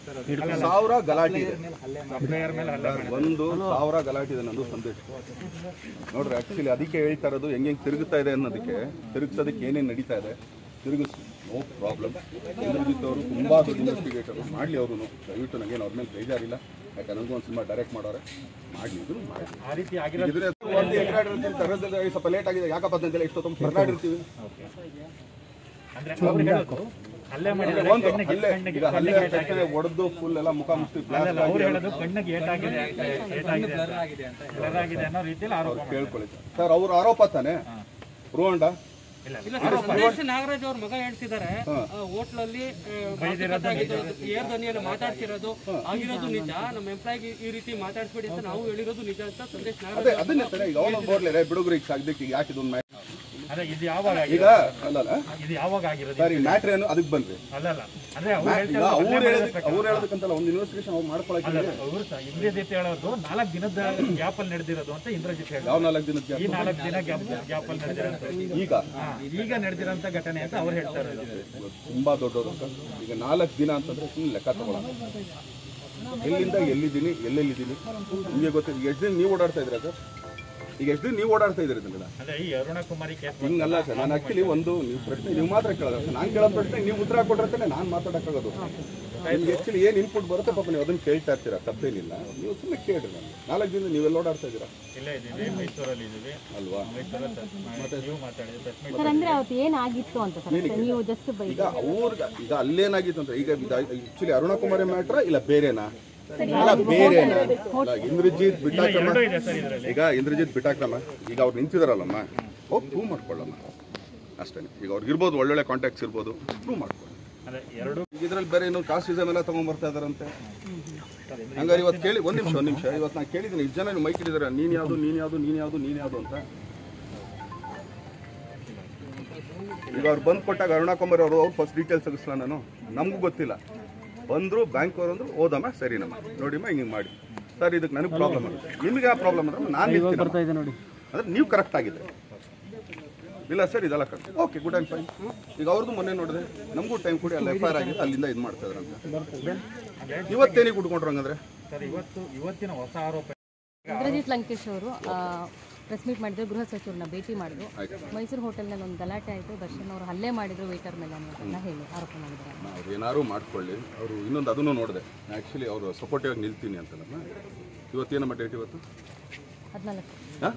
ಸಾವಿರ ಗಲಾಟೆ ಇದೆ ಸಪ್ಲೈಯರ್ ಮೇಲೆ ಹಲ್ಲೆ ಸರ್, ಒಂದು ಸಾವಿರ ಗಲಾಟೆ ಇದೆ ನಂದು ಸಂದೇಶ ನೋಡ್ರಿ ಆಕ್ಚುಲಿ ಅದಕ್ಕೆ ಹೇಳ್ತಾ ಇರೋದು ಹೆಂಗೆ ಹೆಂಗೆ ತಿರುಗುತ್ತಾ ಇದೆ ಅನ್ನೋದಕ್ಕೆ ತಿರುಗಿಸೋದಕ್ಕೆ ಏನೇನು ನಡೀತಾ ಇದೆ ತಿರುಗಿಸಿ ನೋ ಪ್ರಾಬ್ಲಮ್ ಇಂದ್ರಜಿತ್ ಅವರು ತುಂಬ ದೊಡ್ಡ ಇನ್ವೆಸ್ಟಿಗೇಟರು ಮಾಡಲಿ ಅವರು ದಯವಿಟ್ಟು ನನಗೇನು ಅವ್ರ ಮೇಲೆ ಬೇಜಾರಿಲ್ಲ ಯಾಕೆ ನನಗೂ ಒಂದು ಸಿನಿಮಾ ಡೈರೆಕ್ಟ್ ಮಾಡೋರೆ ಮಾಡಲಿ ಇದ್ರು ಮಾಡಲಿ ಆ ರೀತಿ ಆಗಿರೋ ಇದ್ರೆ ಒಂದು ಎಕರೆ ತರದಲ್ಲಿ ಸ್ವಲ್ಪ ಲೇಟ್ ಆಗಿದೆ ಯಾಕಪ್ಪ ಅಂತಂದೇಳಿ ಇಷ್ಟೊತ್ತು ಹೊರನಾಡಿರ್ತೀವಿ ಅಂದ್ರೆ ಅವ್ರು ಹೇಳೋದು ಹಲ್ಲೆ ಮಾಡಿದ್ರೆ ಒಂದು ಕಣ್ಣಿಗೆ ಹಲ್ಲೆ ಕಣ್ಣಿಗೆ ಈಗ ಹಲ್ಲೆ ಕಣ್ಣಿಗೆ ಏಟಾಗಿದೆ. ಹೊಡೆದು ಫುಲ್ ಎಲ್ಲ ಮುಖ ಮುಚ್ಚಿ ಬ್ಲಾಸ್ಟ್ ಅಲ್ಲ, ಅವ್ರು ಆಗಿ ಹೇಳೋದು ಕಣ್ಣಿಗೆ ಏಟಾಗಿದೆ ಏಟಾಗಿದೆ ಬ್ಲರ್ ಆಗಿದೆ ಅನ್ನೋ ರೀತಿಯಲ್ಲಿ ಆರೋಪ ಮಾಡ್ತಾರೆ. ಕೇಳ್ಕೊಳ್ಳಿ ಸರ್. ಸರ್ ಅವ್ರ ಆರೋಪ ತಾನೆ ರೋಂಡ ಇಲ್ಲ ಇಲ್ಲ ಸರ್ ಸಂದೇಶ್ ನಾಗರಾಜ್ ಅವ್ರ ಮಗ ಹೇಳ್ತಿದ್ದಾರೆ ಹೋಟ್ಲಲ್ಲಿ ಏರ್ ಧ್ವನಿಯಲ್ಲಿ ಮಾತಾಡ್ತಿರೋದು ಆಗಿರೋದು ನಿಜ ನಮ್ಮ ಎಂಪ್ಲಾಯ್ಗೆ ಈ ರೀತಿ ಮಾತಾಡ್ಸ್ಬೇಡಿ ಅಂತ ನಾವು ಹೇಳಿರೋದು ನಿಜ ಅಂತ ಸಂದೇಶ್ ನಾಗರಾಜ್ ಅದೇ ಅದನ್ನೇ ಸರ್ ಈಗ ಅವನು ಬೋರ್ಲೆ ಬಿಡುಗರು ಈಗ ಸದ್ಯಕ್ಕೆ ಈಗ ಯಾಕೆ ಇದೊಂದು ಮ್ಯಾಚ್ ಅದೇ ಇದು ಯಾವಾಗ ಈಗ ಆಗಿರೋದು? ಅಲ್ಲಲ್ಲ ಇದು ಯಾವಾಗ ಆಗಿರೋದು ಸರ್ ಈ ಮ್ಯಾಟ್ರ್ ಏನು ಅದಕ್ಕೆ ಬನ್ರಿ ಅಲ್ಲಲ್ಲ ಅಂದ್ರೆ ಅವ್ರು ಈಗ ಹೇಳ್ತಿರೋದು ಅವ್ರು ಹಲ್ಲೆ ಹೇಳೋದಕ್ಕೆ ಮಾಡಿದ ಅವ್ರು ಹೇಳೋದಕ್ಕಂತಲ್ಲ ಒಂದು ಇನ್ವೆಸ್ಟಿಗೇಷನ್ ಅವ್ರು ಮಾಡ್ಕೊಳಕ್ಕೆ ಅಲ್ಲ ಅವರು ಸಹ ಇಂದ್ರಜಿತ್ ಹೇಳೋದು ನಾಲ್ಕು ದಿನದ ಗ್ಯಾಪ್ ಅಲ್ಲಿ ನಡೆದಿರೋದು ಅಂತ ಇಂದ್ರಜಿತ್ ಹೇಳೋದು ಯಾವ ನಾಲ್ಕು ದಿನಕ್ಕೆ ಈ ನಾಲ್ಕು ದಿನ ಗ್ಯಾಪ್ ಗ್ಯಾಪ್ ಅಲ್ಲಿ ನಡೆದಿರೋದು ಈಗ ಹಾ, ಈಗ ನಡೆದಿರೋಂಥ ಘಟನೆ ಅಂತ ಅವ್ರು ಹೇಳ್ತಾ ಇರೋದು ತುಂಬಾ ದೊಡ್ಡವರು ಸರ್ ಈಗ ನಾಲ್ಕು ದಿನ ಅಂತಂದ್ರೆ ಸುಮ್ಮನೆ ಲೆಕ್ಕ ತಗೊಳ್ಳೋಣ ಎಲ್ಲಿಂದ ಎಲ್ಲಿದ್ದೀನಿ ಎಲ್ಲೆಲ್ಲಿದ್ದೀನಿ ನಿಮಗೆ ಗೊತ್ತಿಲ್ಲ ಈಗ ಎಷ್ಟು ದಿನ ನೀವು ಓಡಾಡ್ತಾ ಇದ್ದೀರಾ ಸರ್ ಈಗ ಎಷ್ಟು ದಿನ ನೀವು ಓಡಾಡ್ತಾ ಇದ್ದೀರಿ ಇದನ್ನೆಲ್ಲ ಅಂದ್ರೆ ಈ ಅರುಣ ಕುಮಾರಿ ಕೇಸ್ ಹಿಂಗಲ್ಲ ಸರ್ ನಾನು ಆಕ್ಚುಲಿ ಒಂದು ನೀವು ಪ್ರಶ್ನೆ ನೀವು ಮಾತ್ರ ಕೇಳೋದು ಸರ್ ನಾನು ಕೇಳೋ ಪ್ರಶ್ನೆ ನೀವು ಉತ್ತರ ಕೊಟ್ಟಿರ್ತಾನೆ ನಾನು ಮಾತಾಡೋಕ್ಕಾಗೋದು ನಿಮ್ಗೆ ಆಕ್ಚುಲಿ ಏನು ಇನ್ಪುಟ್ ಬರುತ್ತೆ ಪಾಪ ನೀವು ಅದನ್ನ ಕೇಳ್ತಾ ಇರ್ತೀರಾ ತಪ್ಪೇನಿಲ್ಲ ನೀವು ಸುಮ್ಮನೆ ಕೇಳ್ರಿ ನಾನು ನಾಲ್ಕು ದಿನ ನೀವೆಲ್ಲ ಓಡಾಡ್ತಾ ಇದ್ದೀರಾ ಇಲ್ಲೇ ಇದೀವಿ ಮೈಸೂರಲ್ಲಿ ಇದೀವಿ ಅಲ್ವಾ ಮೈಸೂರಲ್ಲಿ ಮತ್ತೆ ನೀವು ಮಾತಾಡಿ ಪ್ರೆಸ್ ಮೀಟ್ ಸರ್ ಅಂದ್ರೆ ಅವತ್ತು ಏನಾಗಿತ್ತು ಅಂತ ಸರ್ ಅಷ್ಟೇ. ನೀವು ಜಸ್ಟ್ ಬೈ ಈಗ ಅವ್ರಿಗೆ ಈಗ ಅಲ್ಲೇನಾಗಿತ್ತು ಅಂದ್ರೆ ಈಗ ಆಕ್ಚುಲಿ ಅರುಣ ಕುಮಾರಿ ಮ್ಯಾಟ್ರ ಇಲ್ಲ ಬೇರೆನಾ ಇಲ್ಲ ಬೇರೆನಾ ಇಲ್ಲ ಇಂದ್ರಜಿತ್ ಬಿಟ್ಟಾಕ್ರಮ ಎರಡೂ ಇದೆ ಸರ್ ಇದರಲ್ಲಿ ಈಗ ಇಂದ್ರಜಿತ್ ಬಿಟ್ಟಾಕ್ರಮ ಈಗ ಅವ್ರು ನಿಂತಿದಾರಲ್ಲಮ್ಮ ಹೋಗಿ ಪ್ರೂವ್ ಮಾಡ್ಕೊಳ್ಳಮ್ಮ ಅಷ್ಟೇ ಈಗ ಅವ್ರಿಗೆ ಇರ್ಬೋದು ಒಳ್ಳೊಳ್ಳೆ ಕಾಂಟ್ಯಾಕ್ಟ್ಸ್ ಇರ್ಬೋದು ಪ್ರೂವ್ ಮಾಡ್ಕೊಳ್ಳಿ ಅದೇ ಎರಡು ಈಗ ಇದ್ರಲ್ಲಿ ಬೇರೆ ಇನ್ನೊಂದು ಕಾಸ್ಟಿಸಮ್ ಎಲ್ಲ ತಗೊಂಡ್ಬರ್ತಾ ಇದಾರಂತೆ ಹಂಗಾರೆ ಇವತ್ತು ಕೇಳಿ ಒಂದು ನಿಮಿಷ ಒಂದು ನಿಮಿಷ ಇವತ್ತು ನಾನು ಕೇಳಿದ್ದೀನಿ ಇಷ್ಟು ಜನ ಮೈಕ್ ಇಟ್ಟಿದ್ದಾರೆ ನೀನು ಯಾವುದು ನೀನು ಯಾವುದು ನೀನು ಯಾವುದು ನೀನು ಯಾವುದು ಅಂತ ಈಗ ಅವ್ರು ಬಂದು ಕೊಟ್ಟಾಗ ಅರುಣಾ ಕುಮಾರ್ ಅವರು ಅವ್ರು ಫಸ್ಟ್ ಡೀಟೇಲ್ಸ್ ತೆಗಿಸ್ಲ ನಾನು ನಮಗೂ ಗೊತ್ತಿಲ್ಲ ಬಂದರು ಬ್ಯಾಂಕ್ ಅವರು ಅಂದ್ರು ಓದಮ್ಮ ಸರಿನಮ್ಮ ನೋಡಿಮ್ಮ ಹಿಂಗೆ ಮಾಡಿ ಸರ್ ಇದಕ್ಕೆ ನನಗೆ ಪ್ರಾಬ್ಲಮ್ ಆಗುತ್ತೆ ನಿಮಗೆ ಆ ಪ್ರಾಬ್ಲಮ್ ಅಂದ್ರೆ ನಾನು ನಿಲ್ತೀನಿ ನೋಡಿ ಅಂದ್ರೆ ನೀವು ಕರೆಕ್ಟ್ ಆಗಿದೆ ಇಲ್ಲ ಸರ್ ಇದೆಲ್ಲ correct okay good and fine ಈಗ ಅವ್ರದ್ದು ಮೊನ್ನೆ ನೋಡಿದೆ ನಮಗೂ ಟೈಮ್ ಕೊಡಿ ಅಲ್ಲಿ ಎಫ್ ಐ ಆರ್ ಆಗಿದೆ ಅಲ್ಲಿಂದ ಇದು ಮಾಡ್ತಾ ಇದ್ರಂತೆ ಇವತ್ತೇನಿಗೆ ಕುಟ್ಕೊಂಡ್ರು ಹಂಗಂದ್ರೆ ಸರ್ ಇವತ್ತು ಇವತ್ತಿನ ಹೊಸ ಆರೋಪ ಇಂದ್ರಜಿತ್ ಲಂಕೇಶ್ ಅವರು ಪ್ರೆಸ್ ಮೀಟ್ ಮಾಡಿದ್ರು ಗೃಹ ಸಚಿವರನ್ನ ಭೇಟಿ ಮಾಡಿದ್ರು ಮೈಸೂರು ಹೋಟೆಲ್ನಲ್ಲಿ ಒಂದು ಗಲಾಟೆ ಆಯಿತು ದರ್ಶನ್ ಅವರು ಹಲ್ಲೆ ಮಾಡಿದ್ರು ವೇಟರ್ ಮೇಲೆ ಅನ್ನೋದನ್ನ ಹೇಳಿ ಆರೋಪ ಮಾಡಿದ್ದಾರೆ ಅವ್ರು ಏನಾದ್ರು ಮಾಡ್ಕೊಳ್ಳಿ ಅವರು ಇನ್ನೊಂದು ಅದನ್ನು ನೋಡಿದೆ ಆ್ಯಕ್ಚುಲಿ ಅವರು ಸಪೋರ್ಟಿವ್ ಆಗಿ ನಿಲ್ತೀನಿ ಅಂತ ನಾನು ಇವತ್ತೇನಮ್ಮ ಡೇಟ್ ಇವತ್ತು ಹದಿನಾಲ್ಕು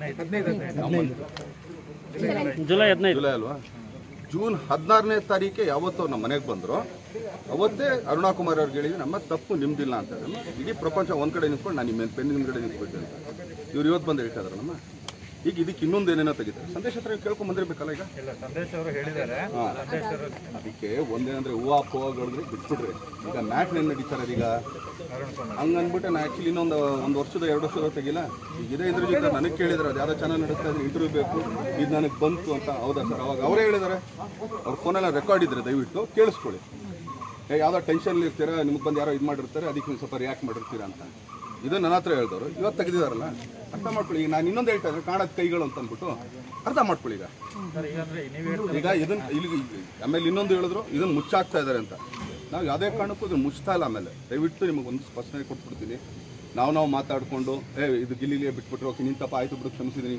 ಜುಲೈ ಜುಲೈ ಅಲ್ವಾ ಜೂನ್ ಹದಿನಾರನೇ ತಾರೀಕೆ ಯಾವತ್ತು ಅವ್ರು ನಮ್ಮ ಮನೆಗೆ ಬಂದ್ರು ಅವತ್ತೇ ಅರುಣಾ ಕುಮಾರ್ ಅವ್ರಿಗೆ ಹೇಳಿದ್ರೆ ನಮ್ಮ ತಪ್ಪು ನಿಮ್ದಿಲ್ಲ ಅಂತ ಹೇಳಿದ್ರು. ಇಡೀ ಪ್ರಪಂಚ ಒಂದ್ ಕಡೆ ನಿಂತ್ಕೊಂಡು ನಾನು ನಿಮ್ಮ ಪೆನ್ ಹಿಂದ್ಗಡೆ ನಿಂತ್ಬಿಟ್ಟೆ ಅಂತ ಇವ್ರು ಇವತ್ತು ಬಂದು ಹೇಳ್ತಾ ಇದಾರೆ ನಮ್ಮ ಈಗ ಇದಕ್ಕೆ ಇನ್ನೊಂದು ಏನೇನೋ ತೆಗಿತಾರೆ ಸಂದೇಶ ಹತ್ರ ಕೇಳ್ಕೊಂಡ್ ಬಂದಿರ್ಬೇಕಲ್ಲ ಈಗ ಇಲ್ಲ ಸಂದೇಶ್ ಅವರು ಹೇಳಿದ್ದಾರೆ ಸಂದೇಶ್ ಅವರು ಅದಕ್ಕೆ ಒಂದೇನಂದ್ರೆ ಹೂವು ಪೋಗಳಿದ್ರೆ ಬಿಟ್ಬಿಡ್ರಿ ಈಗ ಮ್ಯಾಟ್ ಏನು ನಡೀತಾರೆ ಈಗ ಅರುಣ್ ಕುಮಾರ್ ಹಂಗ ಅಂದ್ಬಿಟ್ಟು ನಾ ಆಕ್ಚುಲಿ ಇನ್ನೊಂದು ಒಂದು ವರ್ಷದ ಎರಡು ವರ್ಷದ ತೆಗಿಲ್ಲ ಈಗ ಇದೇ ಇಂದ್ರಜಿತ್ ನನಗೆ ಕೇಳಿದ್ರೆ ಅದು ಯಾವ್ದೋ ಚಾನಲ್ ನಡೆಸ್ತಾ ಇದ್ರೆ ಇಂಟರ್ವ್ಯೂ ಬೇಕು ಇದು ನನಗೆ ಬಂತು ಅಂತ ಹೌದಾ ಸರ್ ಅವಾಗ ಅವರೇ ಹೇಳಿದ್ದಾರೆ ಅವ್ರ ಫೋನೆಲ್ಲ ರೆಕಾರ್ಡ್ ಇದ್ರೆ ದಯವಿಟ್ಟು ಕೇಳಿಸ್ಕೊಳ್ಳಿ ಏ ಯಾವ್ದೋ ಟೆನ್ಷನ್ ಇರ್ತೀರಾ ನಿಮ್ಗೆ ಬಂದು ಯಾರೋ ಇದು ಮಾಡಿರ್ತಾರೆ ಅದಕ್ಕೆ ನೀವು ಸ್ವಲ್ಪ ರಿಯಾಕ್ಟ್ ಮಾಡಿರ್ತೀರಾ ಅಂತ ಇದು ನನ್ನ ಹತ್ರ ಹೇಳ್ದವರು ಇವತ್ತು ತೆಗೆದಿದಾರಲ್ಲ ಅರ್ಥ ಮಾಡ್ಕೊಳ್ಳಿ ಈಗ ನಾನು ಇನ್ನೊಂದು ಹೇಳ್ತಾ ಇದ್ರೆ ಕಾಣದ ಕೈಗಳು ಅಂತ ಅಂದ್ಬಿಟ್ಟು ಅರ್ಥ ಮಾಡ್ಕೊಳ್ಳಿ ಈಗ ಸರ್ ಈಗ ಅಂದ್ರೆ ನೀವು ಹೇಳ್ತಾ ಈಗ ಇದನ್ನ ಇಲ್ಲಿ ಆಮೇಲೆ ಇನ್ನೊಂದು ಹೇಳಿದ್ರು ಇದನ್ನ ಮುಚ್ಚಾಕ್ತಾ ಇದ್ದಾರೆ ಅಂತ ನಾವು ಯಾವುದೇ ಕಾರಣಕ್ಕೂ ಇದನ್ನ ಮುಚ್ತಾ ಇಲ್ಲ ಆಮೇಲೆ ದಯವಿಟ್ಟು ನಿಮಗೆ ಒಂದು ಸ್ಪಷ್ಟನೆ ಕೊಟ್ಬಿಡ್ತೀನಿ ನಾವು ನಾವು ಮಾತಾಡಿಕೊಂಡು ಏ ಇದು ಗಿಲ್ಲಿಲಿಯೇ ಬಿಟ್ಬಿಟ್ರು ಓಕೆ ನಿನ್ ತಪ್ಪ ಆಯ್ತು ಬಿಡು ಕ್ಷಮಿಸಿದ್ದೀನಿ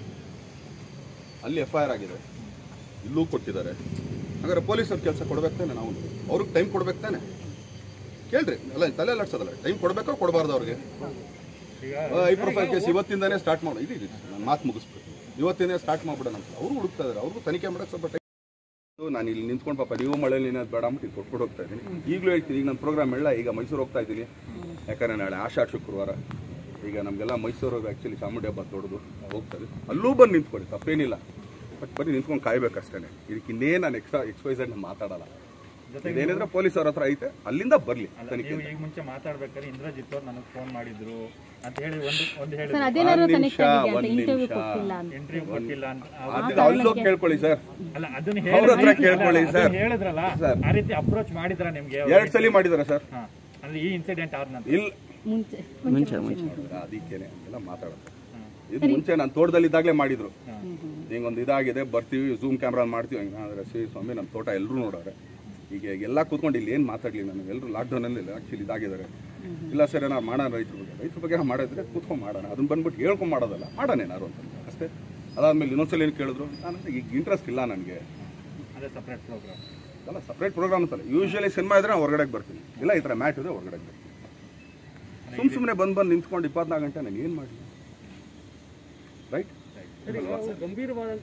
ಅಲ್ಲಿ ಎಫ್ ಐ ಆರ್ ಆಗಿದೆ ಇಲ್ಲೂ ಕೊಟ್ಟಿದ್ದಾರೆ ಹಾಗಾದ್ರೆ ಪೊಲೀಸರು ಕೆಲಸ ಕೊಡ್ಬೇಕು ತಾನೆ ನಾವು ಅವ್ರಿಗೆ ಟೈಮ್ ಕೊಡ್ಬೇಕು ತಾನೆ ಕೇಳ್ರಿ ಅಲ್ಲ ತಲೆ ಅಲ್ಲಾಡ್ಸೋದಲ್ಲ ಟೈಮ್ ಕೊಡಬೇಕೋ ಕೊಡಬಾರ್ದು ಅವ್ರಿಗೆ ಈಗ ಐ ಪ್ರೊಫೈಲ್ ಕೇಸ್ ಇವತ್ತಿಂದಾನೇ ಸ್ಟಾರ್ಟ್ ಮಾಡೋ ಇದು ನಾನು ಮಾತು ಮುಗಿಸ್ಬಿಟ್ಟು ಇವತ್ತಿಂದೇ ಸ್ಟಾರ್ಟ್ ಮಾಡ್ಬಿಡೋಣ ಅಂತ ಅವರು ಹುಡುಕ್ತಾ ಇದ್ದಾರೆ ಅವ್ರಿಗೂ ತನಿಖೆ ಮಾಡಕ್ಕೆ ಸ್ವಲ್ಪ ಟೈಮ್ ನಾನು ಇಲ್ಲಿ ನಿಂತ್ಕೊಂಡು ಪಾಪ ನೀವು ಮಳೆಯಲ್ಲಿ ಏನಾದ್ರು ಬೇಡ ಅಂದ್ಬಿಟ್ಟು ಇಲ್ಲಿ ಕೊಟ್ಬಿಟ್ಟು ಹೋಗ್ತಾ ಇದ್ದೀನಿ ಈಗಲೂ ಹೇಳ್ತೀನಿ ಈಗ ನನ್ನ ಪ್ರೋಗ್ರಾಮ್ ಎಲ್ಲ ಈಗ ಮೈಸೂರು ಹೋಗ್ತಾ ಇದ್ದೀನಿ ಯಾಕಂದ್ರೆ ನಾಳೆ ಆಷಾಢ ಶುಕ್ರವಾರ ಈಗ ನಮಗೆಲ್ಲ ಮೈಸೂರು ಆ್ಯಕ್ಚುಲಿ ಚಾಮುಂಡಿ ಹಬ್ಬ ದೊಡ್ಡದು ಹೋಗ್ತಾರೆ ಅಲ್ಲೂ ಬಂದು ನಿಂತ್ಕೊಳ್ಳಿ ತಪ್ಪೇನಿಲ್ಲ ಬಟ್ ಬರೀ ನಿಂತ್ಕೊಂಡು ಕಾಯ್ಬೇಕಷ್ಟೇ ಇದಕ್ಕೆ ಇನ್ನೇನು ನಾನು ಎಕ್ಸ್ಟ್ರಾ ಎಕ್ಸ್ಪೈಸೆಡ್ ಮಾತಾಡಲ್ಲ ಇದೇನಿದ್ರೆ ಪೊಲೀಸ್ ಅವ್ರ ಹತ್ರ ಐತೆ ಅಲ್ಲಿಂದ ಬರಲಿ ತನಿಖೆ ನೀವು ಈಗ ಮುಂಚೆ ಮಾತಾಡ್ಬೇಕಾದ್ರೆ ಇಂದ್ರಜಿತ್ ಅವ್ರು ನನಗೆ ಫೋನ್ ಮಾಡಿದ್ರು ಅಂತ ಹೇಳಿ ಒಂದು ಒಂದು ಹೇಳಿ ಸರ್ ಅದೇನಾದ್ರು ಒಂದ್ ಕನೆಕ್ಟ್ ನಿಮಿಷ, ಆಗಿದೆ ಅಂತ ಒಂದ್ ಇಂಟರ್ವ್ಯೂ ನಿಮಿಷ. ಕೊಟ್ಟಿಲ್ಲ ಅಂತ ಇಂಟರ್ವ್ಯೂ ಕೊಟ್ಟಿಲ್ಲ ಅಂತ ಅದು ಅಲ್ಲೋಗಿ ಕೇಳ್ಕೊಳ್ಳಿ ಸರ್ ಅಲ್ಲ ಅದನ್ನ ಅವ್ರ ಹತ್ರ ಹೇಳಿ ಕೇಳ್ಕೊಳ್ಳಿ ಅದನ್ನ ಸರ್. ಹೇಳಿದ್ರಲ್ಲ ಆ ರೀತಿ ಅಪ್ರೋಚ್ ಮಾಡಿದ್ರ ನಿಮ್ಗೆ ಎರಡು ಸಲ ಮಾಡಿದಾರೆ ಸರ್ ಹಾ ಅಂದ್ರೆ ಈ ಇನ್ಸಿಡೆಂಟ್ ಆದ ನಂತರ ಇಲ್ಲ ಮುಂಚೆ ಅದಕ್ಕೇನೆ ಅಂತೆಲ್ಲ ಮಾತಾಡೋದು ಇದು ಮುಂಚೆ ನಾನು ತೋಟದಲ್ಲಿ ಇದ್ದಾಗಲೇ ಮಾಡಿದ್ರು ಹಿಂಗೊಂದು ಇದಾಗಿದೆ ಬರ್ತೀವಿ ಝೂಮ್ ಕ್ಯಾಮ್ರಾ ಮಾಡ್ತೀವಿ ಹಂಗೆ ಅಂದ್ರೆ ಶ್ರೀ ಸ್ವಾಮಿ ನಮ್ಮ ತೋಟ ಎಲ್ಲರೂ ನೋಡೋರೆ ಈಗ ಎಲ್ಲ ಕೂತ್ಕೊಂಡು ಇಲ್ಲಿ ಏನು ಮಾತಾಡಲಿ ನಾನು ಎಲ್ಲರೂ ಲಾಕ್ಡೌನಲ್ಲಿ ಆ್ಯಕ್ಚುಲಿ ಇದಾಗಿದ್ದಾರೆ ಇಲ್ಲ ಸರ್ ನಾವು ಮಾಡೋಣ ರೈತರ ಬಗ್ಗೆ ರೈತರ ಬಗ್ಗೆ ಮಾಡಿದ್ರೆ ಕೂತ್ಕೊಂಡು ಮಾಡೋಣ ಅದನ್ನ ಬಂದ್ಬಿಟ್ಟು ಹೇಳ್ಕೊಂಡು ಮಾಡೋದಲ್ಲ ಮಾಡೋಣ ಏನಾರು ಅಂತ ಅಷ್ಟೇ ಅದಾದ್ಮೇಲೆ ಇನ್ನೊಂದ್ಸಲ ಏನು ಕೇಳಿದ್ರು ನಾನು ಈಗ ಇಂಟ್ರೆಸ್ಟ್ ಇಲ್ಲ ನನಗೆ ಅದೇ ಸಪ್ರೇಟ್ ಪ್ರೋಗ್ರಾಮ್ ಅಲ್ಲ ಸಪ್ರೇಟ್ ಪ್ರೋಗ್ರಾಮ್ ಅಂತಲ್ಲ ಯೂಶಲಿ ಸಿನಿಮಾ ಇದ್ರೆ ನಾನು ಹೊರಗಡೆಗೆ ಬರ್ತೀನಿ ಇಲ್ಲ ಈ ಥರ ಮ್ಯಾಚ್ ಇದ್ರೆ ಹೊರಗಡೆಗೆ ಬರ್ತೀನಿ ಸುಮ್ ಸುಮ್ಮನೆ ಬಂದು ಬಂದು ನಿಂತ್ಕೊಂಡು ಇಪ್ಪತ್ನಾಲ್ಕು ಗಂಟೆ ನಾನು ಏನು ಮಾಡಲಿ ರೈಟ್ ಗಂಭೀರವಾದ